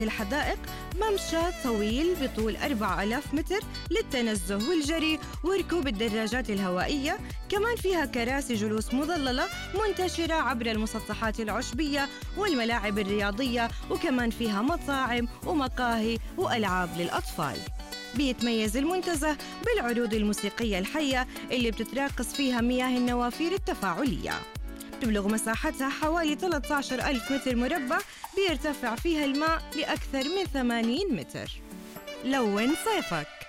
الحدائق ممشى طويل بطول 4000 متر للتنزه والجري وركوب الدراجات الهوائية كمان فيها كراسي جلوس مظللة منتشرة عبر المسطحات العشبية والملاعب الرياضية وكمان فيها مطاعم ومقاهي وألعاب للأطفال بيتميز المنتزه بالعروض الموسيقية الحية اللي بتتراقص فيها مياه النوافير التفاعلية تبلغ مساحتها حوالي 13 ألف متر مربع بيرتفع فيها الماء لأكثر من 80 متر لون صيفك